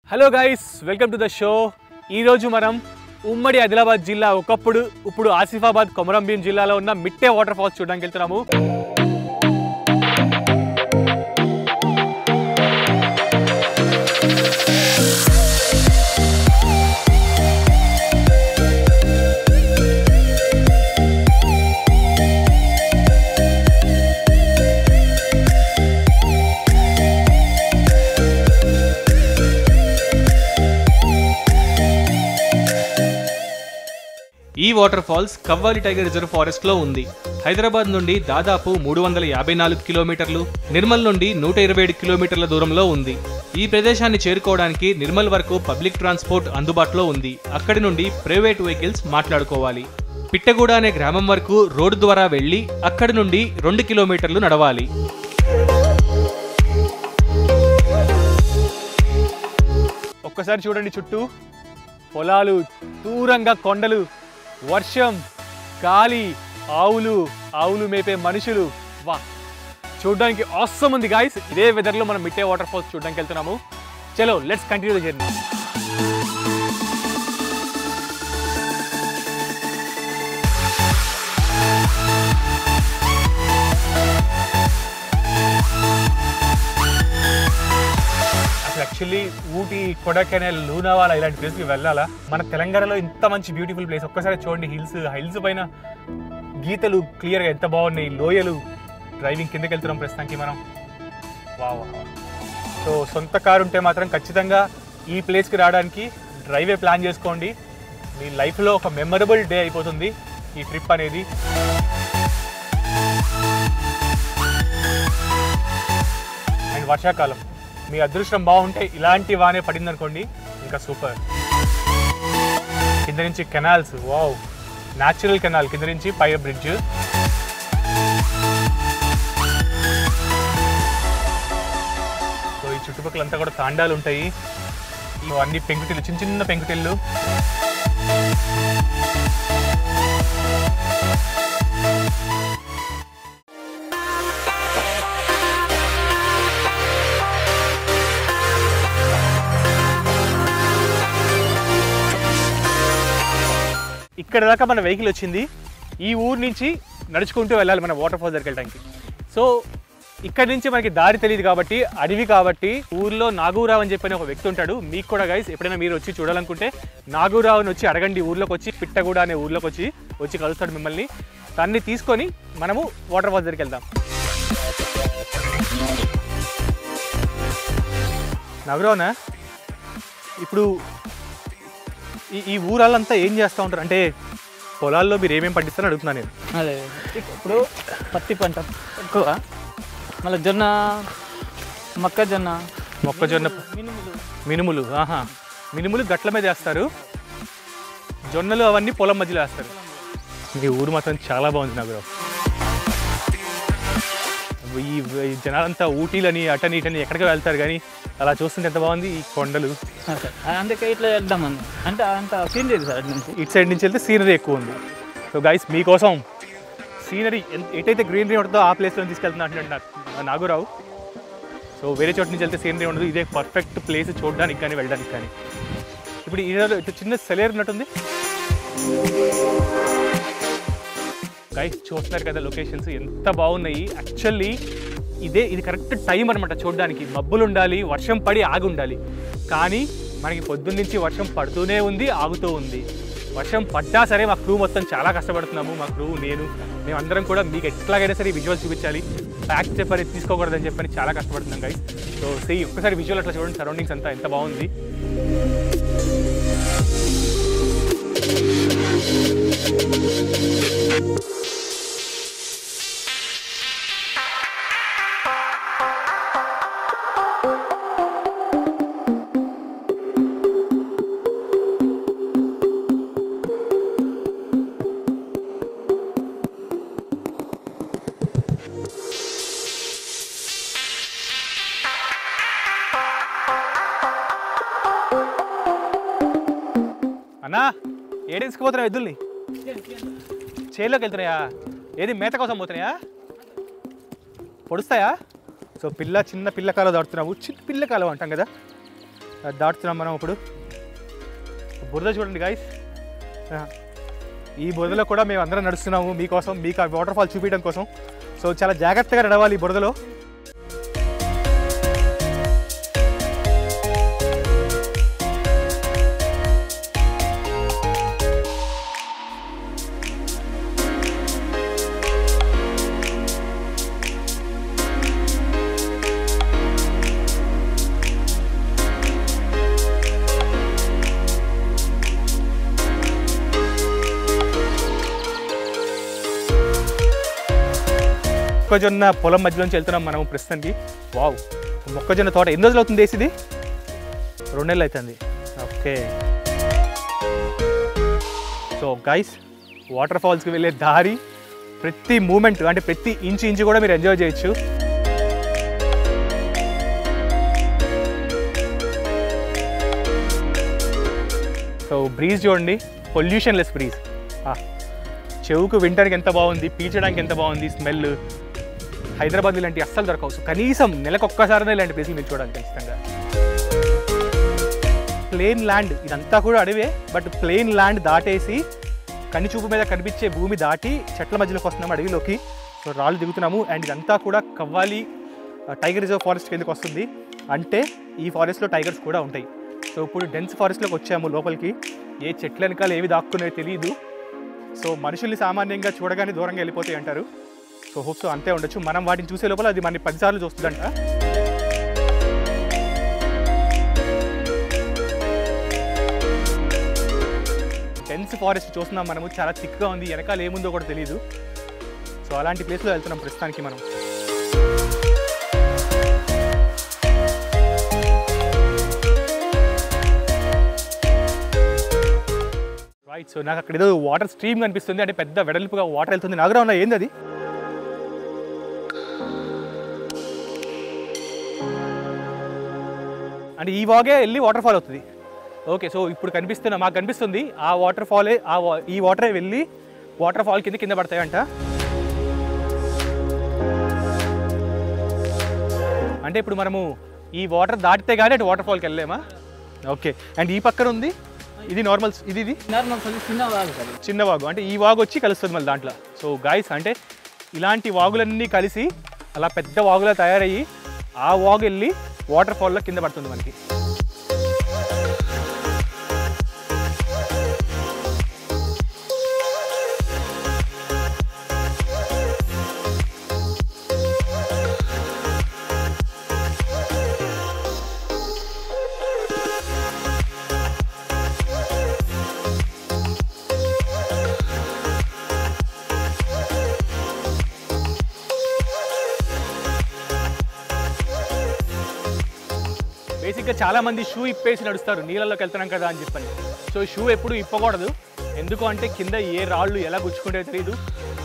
Hello guys welcome to the show ఈరోజు మనం ఉమ్మడి ఆదిలాబాద్ జిల్లా ఒకప్పుడు ఇప్పుడు ఆసిఫాబాద్ కొమరంభీం జిల్లాలో ఉన్న మిట్టే వాటర్ ఫాల్స్ చూడడానికి వెళ్తున్నాము ఈ వాటర్ ఫాల్స్ కవ్వాలి టైగర్ రిజర్వ్ ఫారెస్ట్ లో ఉంది హైదరాబాద్ నుండి దాదాపు మూడు వందల యాభై నాలుగు కిలోమీటర్లు నిర్మల్ నుండి నూట ఇరవై ఏడు కిలోమీటర్ల దూరంలో ఉంది ఈ ప్రదేశాన్ని చేరుకోవడానికి నిర్మల్ వరకు పబ్లిక్ ట్రాన్స్పోర్ట్ అందుబాటులో ఉంది అక్కడి నుండి ప్రైవేట్ వెహికల్స్ మాట్లాడుకోవాలి పిట్టగూడ అనే గ్రామం వరకు రోడ్డు ద్వారా వెళ్లి అక్కడి నుండి రెండు కిలోమీటర్లు నడవాలి ఒక్కసారి చూడండి చుట్టూ పొలాలు దూరంగా కొండలు వర్షం గాలి ఆవులు ఆవులు మేపే మనుషులు వా చూడడానికి ఆసమ్ ఉంది గాయస్ ఇదే వెదర్లో మనం మిట్టే వాటర్ ఫాల్స్ చూడడానికి వెళ్తున్నాము చలో లెట్స్ కంటిన్యూ ద జర్నీ అసలు యాక్చువల్లీ ఊటీ కొడకెనల్ లూనావాలా ఇలాంటి ప్లేస్కి వెళ్ళాలా మన తెలంగాణలో ఇంత మంచి బ్యూటిఫుల్ ప్లేస్ ఒక్కసారి చూడండి హిల్స్ హిల్స్ పైన గీతలు క్లియర్గా ఎంత బాగున్నాయి లోయలు డ్రైవింగ్ కిందకి వెళ్తున్నాం ప్రస్తుతానికి మనం వావ్ సో సొంత కారు ఉంటే మాత్రం ఖచ్చితంగా ఈ ప్లేస్కి రావడానికి డ్రైవే ప్లాన్ చేసుకోండి మీ లైఫ్లో ఒక మెమరబుల్ డే అయిపోతుంది ఈ ట్రిప్ అనేది అండ్ వర్షాకాలం మీ అదృష్టం బాగుంటే ఇలాంటి వానే పడింది అనుకోండి ఇంకా సూపర్ కింద నుంచి కెనాల్స్ వావ్ న్యాచురల్ కెనాల్ కింద నుంచి పై బ్రిడ్జ్ సో ఈ చుట్టుపక్కల అంతా కూడా తాండాలు ఉంటాయి సో అన్ని పెంకుటిల్లు చిన్న చిన్న పెంకుటిల్లు ఇక్కడ దాకా మన వెహికల్ వచ్చింది ఈ ఊరు నుంచి నడుచుకుంటూ వెళ్ళాలి మన వాటర్ ఫాల్ దగ్గరికి వెళ్ళడానికి సో ఇక్కడ నుంచి మనకి దారి తెలియదు కాబట్టి అడవి కాబట్టి ఊర్లో నాగూరావు అని చెప్పిన ఒక వ్యక్తి ఉంటాడు మీకు కూడా గైస్ ఎప్పుడైనా మీరు వచ్చి చూడాలనుకుంటే నాగూరావుని వచ్చి అడగండి ఊర్లోకి వచ్చి పిట్టగూడ అనే ఊర్లోకి వచ్చి వచ్చి కలుస్తాడు మిమ్మల్ని తన్ని తీసుకొని మనము వాటర్ ఫాల్ దగ్గరికి వెళ్దాం నాగూరావునా ఇప్పుడు ఈ ఈ ఊరాళ్ళంతా ఏం చేస్తూ ఉంటారు అంటే పొలాల్లో మీరు ఏమేమి పండిస్తారని అడుగుతున్నాను నేను అదే ఇప్పుడు పత్తి పంట ఎక్కువ మళ్ళీ జొన్న మొక్కజొన్న మొక్కజొన్న మినుములు మినుములు ఆహా మినుములు గట్ల మీద వేస్తారు జొన్నలు అవన్నీ పొలం మధ్యలో వేస్తారు మీ ఊరు మాత్రం చాలా బాగుంది నాకు ఈ ఈ జనాలంతా ఊటీలని అటని ఇటని ఎక్కడికి వెళ్తారు కానీ అలా చూస్తుంటే ఎంత బాగుంది ఈ కొండలు అదే. అందుకే ఇట్లా వెళ్దామని అంటే అంత సీన్ లేదు సార్ అటు నుంచి ఇటు సైడ్ నుంచి వెళ్తే సీనరీ ఎక్కువ ఉంది సో గైస్ మీకోసం సీనరీ ఎటైతే గ్రీనరీ ఉంటుందో ఆ ప్లేస్లో తీసుకెళ్తున్నా అంటున్నాడు నాకు నాగురావు సో వేరే చోట నుంచి వెళ్తే సీనరీ ఉండదు ఇదే పర్ఫెక్ట్ ప్లేస్ చూడడానికి కానీ వెళ్ళడానికి కానీ ఇప్పుడు ఈ ఇటు చిన్న సెలేర్ ఉన్నట్టుంది గైస్ చూస్తున్నారు కదా లొకేషన్స్ ఎంత బాగున్నాయి యాక్చువల్లీ ఇదే ఇది కరెక్ట్ టైం అనమాట చూడడానికి మబ్బులు ఉండాలి వర్షం పడి ఆగి ఉండాలి కానీ మనకి పొద్దున్న నుంచి వర్షం పడుతూనే ఉంది ఆగుతూ ఉంది వర్షం పడ్డా సరే మా క్రూ మొత్తం చాలా కష్టపడుతున్నాము మా క్రూ నేను మేమందరం కూడా మీకు ఎట్లాగైనా సరే విజువల్ చూపించాలి బ్యాక్ స్టెప్ అనేది తీసుకోకూడదని చెప్పని చాలా కష్టపడుతున్నాం గైస్ సో సే ఒక్కసారి విజువల్ అట్లా చూడండి సరౌండింగ్స్ అంతా ఎంత బాగుంది అన్నా ఏడు తీసుకుపోతున్నావు ఎద్దుల్ని చేలోకి వెళ్తున్నాయా ఏది మేత కోసం పోతున్నాయా పొడుస్తాయా సో పిల్ల చిన్న పిల్ల కాలువ దాడుతున్నావు చిన్న పిల్ల కాలువ అంటాం కదా అది దాటుతున్నాం మనం ఇప్పుడు బురద చూడండి గాయస్ ఈ బురదలో కూడా మేము అందరం నడుస్తున్నాము మీకోసం మీకు ఆ వాటర్ ఫాల్ చూపించడం కోసం సో చాలా జాగ్రత్తగా నడవాలి ఈ బురదలో మొక్కజొన్న పొలం మధ్యలోంచి వెళ్తున్నాం మనం ప్రస్తుతానికి వావ్ మొక్కజొన్న తోట ఎన్ని రోజులు అవుతుంది వేసి ఇది రెండు నెలలు అవుతుంది ఓకే సో గైస్ వాటర్ ఫాల్స్కి వెళ్ళే దారి ప్రతి మూమెంట్ అంటే ప్రతి ఇంచు ఇంచు కూడా మీరు ఎంజాయ్ చేయొచ్చు సో బ్రీజ్ చూడండి పొల్యూషన్ లెస్ బ్రీజ్ చెవుకు వినడానికి ఎంత బాగుంది పీల్చడానికి ఎంత బాగుంది స్మెల్ హైదరాబాద్ ఇలాంటి అస్సలు దొరకవు సో కనీసం నెలకు ఒక్కసారినే ఇలాంటి ప్లేసులు మీరు చూడాలి ఖచ్చితంగా ప్లేన్ ల్యాండ్ ఇదంతా కూడా అడవే బట్ ప్లేన్ ల్యాండ్ దాటేసి కన్ని చూపు మీద కనిపించే భూమి దాటి చెట్ల మధ్యలోకి వస్తున్నాము అడవిలోకి సో రాళ్ళు దిగుతున్నాము అండ్ ఇదంతా కూడా కవ్వాలి టైగర్ రిజర్వ్ ఫారెస్ట్ కిందకి వస్తుంది అంటే ఈ ఫారెస్ట్లో టైగర్స్ కూడా ఉంటాయి సో ఇప్పుడు డెన్స్ ఫారెస్ట్లోకి వచ్చాము లోపలికి ఏ చెట్ల వెనకాల ఏవి దాక్కునేవి తెలియదు సో మనుషుల్ని సామాన్యంగా చూడగానే దూరంగా వెళ్ళిపోతాయి అంటారు సో హోప్ సో అంతే ఉండొచ్చు మనం వాటిని చూసే లోపల అది మన పదిసార్లు చూస్తుందంట డెన్స్ ఫారెస్ట్ చూస్తున్నాం మనము చాలా థిక్గా ఉంది వెనకాల ఏముందో కూడా తెలియదు సో అలాంటి ప్లేస్లో వెళ్తున్నాం ప్రస్తుతానికి మనం రైట్ సో నాకు అక్కడ ఏదో వాటర్ స్ట్రీమ్ కనిపిస్తుంది అంటే పెద్ద వెడల్పుగా వాటర్ వెళ్తుంది నాగరా ఉన్న ఏంది అది అంటే ఈ వాగే వెళ్ళి వాటర్ ఫాల్ అవుతుంది ఓకే సో ఇప్పుడు కనిపిస్తున్న మాకు కనిపిస్తుంది ఆ వాటర్ ఫాలే ఆ వా- ఈ వాటరే వెళ్ళి వాటర్ ఫాల్ కింద కింద పడతాయంట అంటే ఇప్పుడు మనము ఈ వాటర్ దాటితే కానీ అటు వాటర్ ఫాల్కి వెళ్ళలేమా ఓకే అండ్ ఈ పక్కన ఉంది ఇది నార్మల్ ఇది ఇది నార్మల్ కొంచెం చిన్న వాగు సార్ ఇది. చిన్న వాగు అంటే ఈ వాగు వచ్చి కలుస్తుంది మళ్ళీ దాంట్లో సో గాయస్ అంటే ఇలాంటి వాగులన్నీ కలిసి అలా పెద్ద వాగులా తయారయ్యి ఆ వాగు వెళ్ళి వాటర్ ఫాల్లో కింద పడుతుంది మనకి బేసిక్గా చాలా మంది షూ ఇప్పేసి నడుస్తారు నీళ్ళలోకి వెళ్తున్నాం కదా అని చెప్పని సో షూ ఎప్పుడు ఇప్పకూడదు ఎందుకు అంటే కింద ఏ రాళ్ళు ఎలా గుచ్చుకుంటే తెలియదు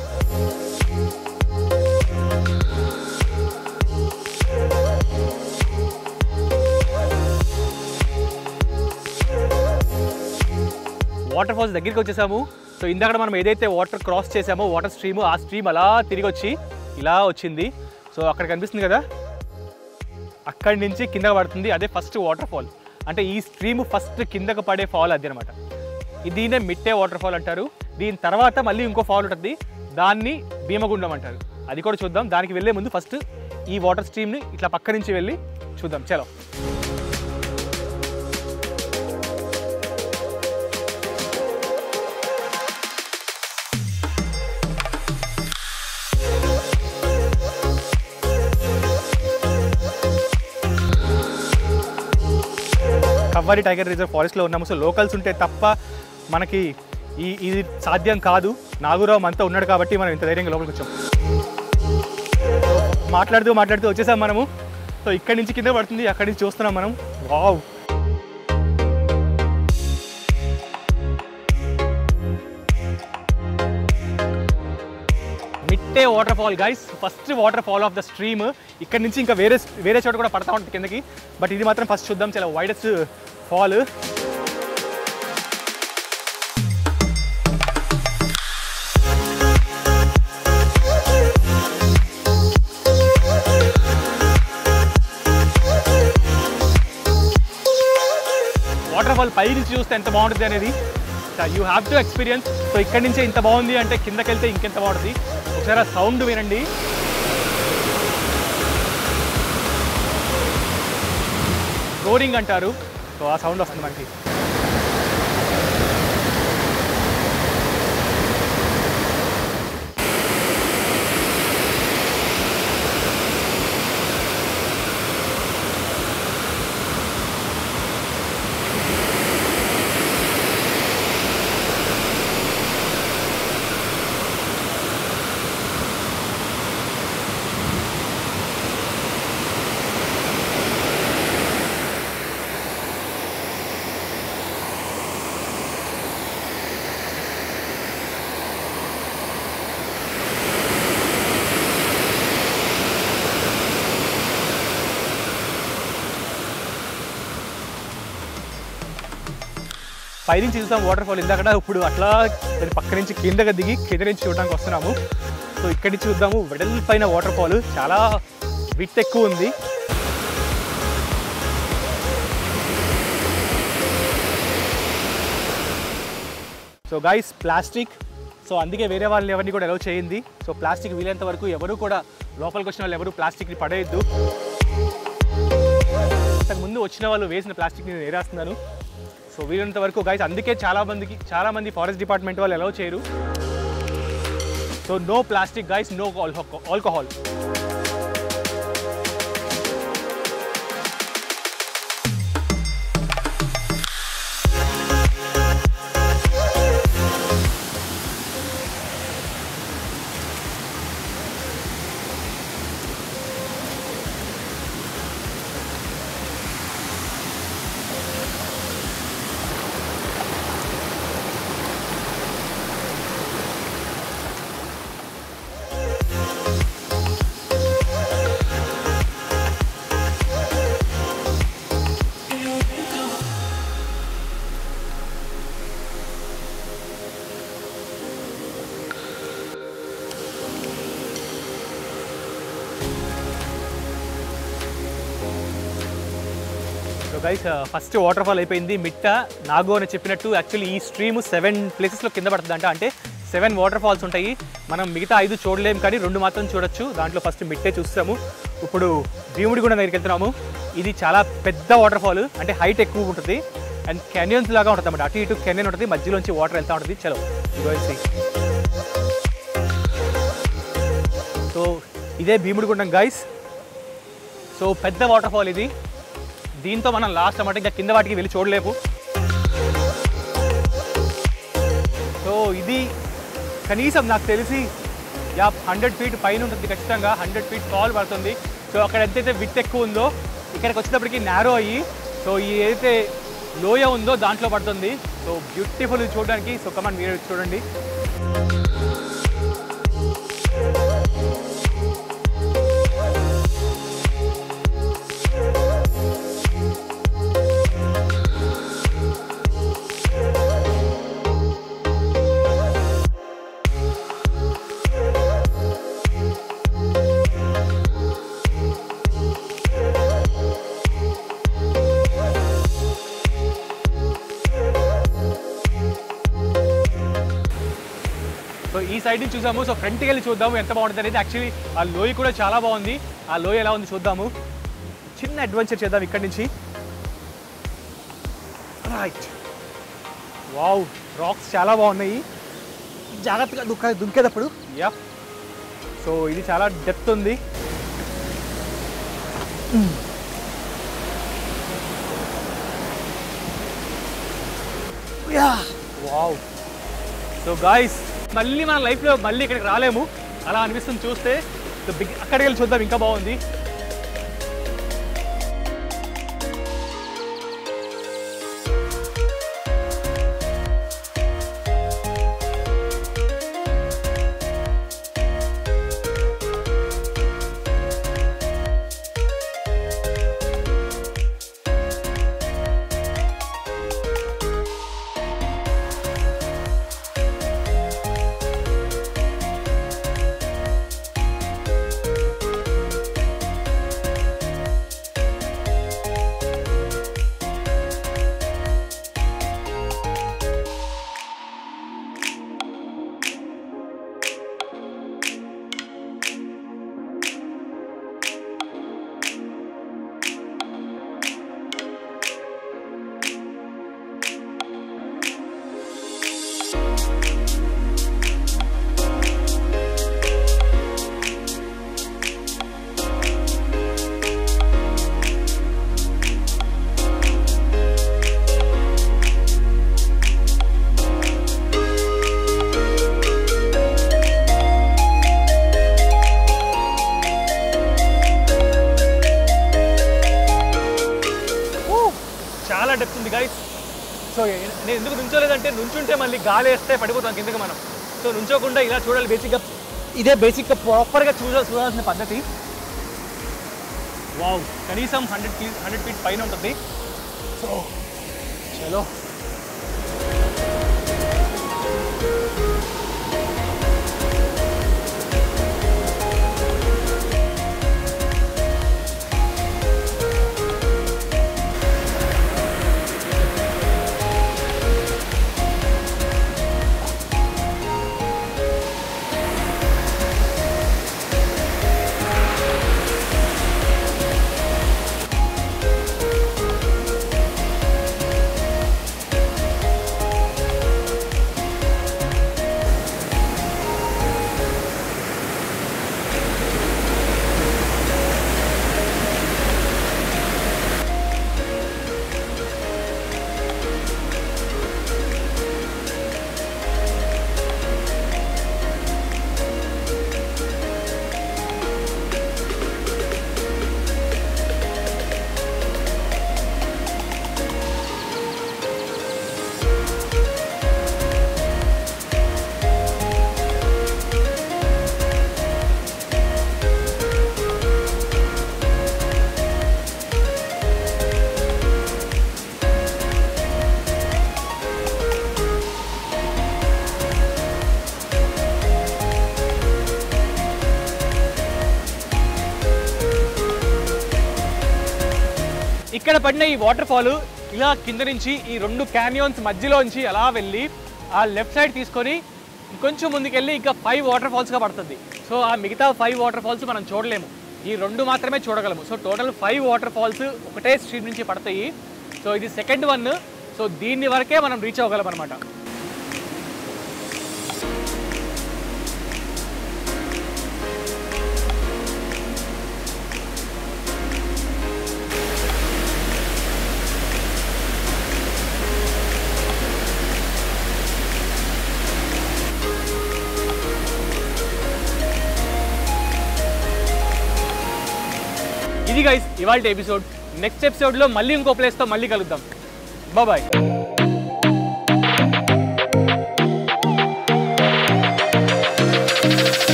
వాటర్ ఫాల్స్ దగ్గరికి వచ్చేసాము సో ఇందాక మనం ఏదైతే వాటర్ క్రాస్ చేసామో వాటర్ స్ట్రీమ్ ఆ స్ట్రీమ్ అలా తిరిగి వచ్చి ఇలా వచ్చింది సో అక్కడ కనిపిస్తుంది కదా అక్కడి నుంచి కిందకి పడుతుంది అదే ఫస్ట్ వాటర్ ఫాల్ అంటే ఈ స్ట్రీమ్ ఫస్ట్ కిందకు పడే ఫాల్ అది అనమాట దీన్నే మిట్టే వాటర్ ఫాల్ అంటారు దీని తర్వాత మళ్ళీ ఇంకో ఫాల్ ఉంటుంది దాన్ని భీమగుండం అంటారు అది కూడా చూద్దాం దానికి వెళ్ళే ముందు ఫస్ట్ ఈ వాటర్ స్ట్రీమ్ని ఇట్లా పక్క నుంచి వెళ్ళి చూద్దాం చలో కవ్వారి టైగర్ రిజర్వ్ ఫారెస్ట్లో ఉన్నాము సో లోకల్స్ ఉంటే తప్ప మనకి ఈ ఇది సాధ్యం కాదు నాగురావు మనతో ఉన్నాడు కాబట్టి మనం ఇంత ధైర్యంగా లోపలికి వచ్చాం సో మాట్లాడుతూ మాట్లాడుతూ వచ్చేసాం మనము సో ఇక్కడి నుంచి కింద పడుతుంది అక్కడి నుంచి చూస్తున్నాం మనం wow Mitte waterfall guys first waterfall of the stream ఇక్కడ నుంచి ఇంకా వేరే వేరే చోట కూడా పడతా ఉంటుంది కిందకి బట్ ఇది మాత్రం ఫస్ట్ చూద్దాం చాలా వైడెస్ట్ ఫాల్ ఫాల్ పై నుంచి చూస్తే ఎంత బాగుంటుంది అనేది you have to experience so ఇక్కడి నుంచే ఇంత బాగుంది అంటే కిందకి వెళ్తే ఇంకెంత బాగుంటుంది ఒకసారి ఆ సౌండ్ వినండి రోరింగ్ అంటారు సో ఆ సౌండ్ వస్తుంది మనకి పైనుంచి చూసాం వాటర్ ఫాల్ ఇందాక ఇప్పుడు అట్లా దాని పక్క నుంచి కిందకి దిగి కింద నుంచి చూడడానికి వస్తున్నాము సో ఇక్కడి నుంచి చూద్దాము వెడల్పైన వాటర్ ఫాల్ చాలా విత్ ఎక్కువ ఉంది సో గైస్ ప్లాస్టిక్ సో అందుకే వేరే వాళ్ళని ఎవరిని కూడా ఎలవ్ చేయింది సో ప్లాస్టిక్ వీలైనంత వరకు ఎవరు కూడా లోపలికి వచ్చిన వాళ్ళు ఎవరు ప్లాస్టిక్ని పడేయద్దు ఇంతకు ముందు వచ్చిన వాళ్ళు వేసిన ప్లాస్టిక్ని నేను ఏరేస్తున్నాను సో వీలైనంత వరకు గైస్ అందుకే చాలా మందికి చాలా మంది ఫారెస్ట్ డిపార్ట్మెంట్ వాళ్ళు అలౌ చేయరు so no plastic guys no alcohol so guys first waterfall అయిపోయింది మిట్ట నాగో అని చెప్పినట్టు యాక్చువల్లీ ఈ స్ట్రీమ్ సెవెన్ ప్లేసెస్లో కింద పడుతుందంట అంటే సెవెన్ వాటర్ ఫాల్స్ ఉంటాయి మనం మిగతా ఐదు చూడలేము కానీ రెండు మాత్రం చూడొచ్చు దాంట్లో ఫస్ట్ మిట్టే చూస్తాము ఇప్పుడు భీముడి గుండం దగ్గరికి వెళ్తున్నాము ఇది చాలా పెద్ద వాటర్ ఫాల్ అంటే హైట్ ఎక్కువ ఉంటుంది అండ్ కెనియన్స్ లాగా ఉంటుంది అన్నమాట అటు ఇటు కెనియన్ ఉంటుంది మధ్యలోంచి వాటర్ వెళ్తూ ఉంటుంది చలో గోయిన్సీ సో ఇదే భీముడి గుండం గైస్ సో పెద్ద వాటర్ ఫాల్ ఇది దీంతో మనం లాస్ట్ అన్నమాట ఇంకా కింద వాటికి వెళ్ళి చూడలేము సో ఇది కనీసం నాకు తెలిసి యా హండ్రెడ్ ఫీట్ పైన ఉంటుంది ఖచ్చితంగా హండ్రెడ్ ఫీట్ కాల్ పడుతుంది సో అక్కడ ఎంతైతే విత్ ఎక్కువ ఉందో ఇక్కడికి వచ్చేటప్పటికి నేరో అయ్యి సో ఈ ఏదైతే లోయ ఉందో దాంట్లో పడుతుంది సో బ్యూటిఫుల్ చూడడానికి సో కమాన్ మీరు చూడండి సో ఈ సైడ్ నుంచి చూసాము సో ఫ్రంట్కి వెళ్ళి చూద్దాము ఎంత బాగుంటుంది అనేది యాక్చువల్లీ ఆ లోయ కూడా చాలా బాగుంది ఆ లోయ ఎలా ఉంది చూద్దాము చిన్న అడ్వెంచర్ చేద్దాం ఇక్కడి నుంచి రైట్ వావ్ రాక్స్ చాలా బాగున్నాయి జాగ్రత్తగా దుక్క దుంకేటప్పుడు యా సో ఇది చాలా డెప్త్ ఉంది యా వావ్ సో గాయస్ మళ్ళీ మన లైఫ్లో మళ్ళీ ఇక్కడికి రాలేము అలా అనిపిస్తుంది చూస్తే సో బిగ్ అక్కడికి వెళ్ళి చూద్దాం ఇంకా బాగుంది చాలా డెప్త్ ఉంది గాయస్ సో నేను ఎందుకు నుంచోలేదంటే నుంచుంటే మళ్ళీ గాలి వేస్తే పడిపోతాం కిందకి మనం సో నుంచోకుండా ఇలా చూడాలి బేసిక్గా ఇదే బేసిక్గా ప్రాపర్గా చూడ చూడాల్సిన పద్ధతి వావ్ కనీసం హండ్రెడ్ ఫీట్ హండ్రెడ్ ఫీట్ పైన ఉంటుంది సో చలో ఇక్కడ పడిన ఈ వాటర్ ఫాల్ ఇలా కింద నుంచి ఈ రెండు క్యానియోన్స్ మధ్యలోంచి అలా వెళ్ళి ఆ లెఫ్ట్ సైడ్ తీసుకొని కొంచెం ముందుకెళ్ళి ఇంకా ఫైవ్ వాటర్ ఫాల్స్గా పడుతుంది సో ఆ మిగతా ఫైవ్ వాటర్ ఫాల్స్ మనం చూడలేము ఈ రెండు మాత్రమే చూడగలము so total five waterfalls ఒకటే స్ట్రీట్ నుంచి పడతాయి సో ఇది సెకండ్ వన్ సో దీన్ని వరకే మనం రీచ్ అవ్వగలం అనమాట ఇది గైస్ ఇవాళ ఎపిసోడ్ నెక్స్ట్ ఎపిసోడ్లో మళ్ళీ ఇంకో ప్లేస్తో మళ్ళీ కలుద్దాం బాయ్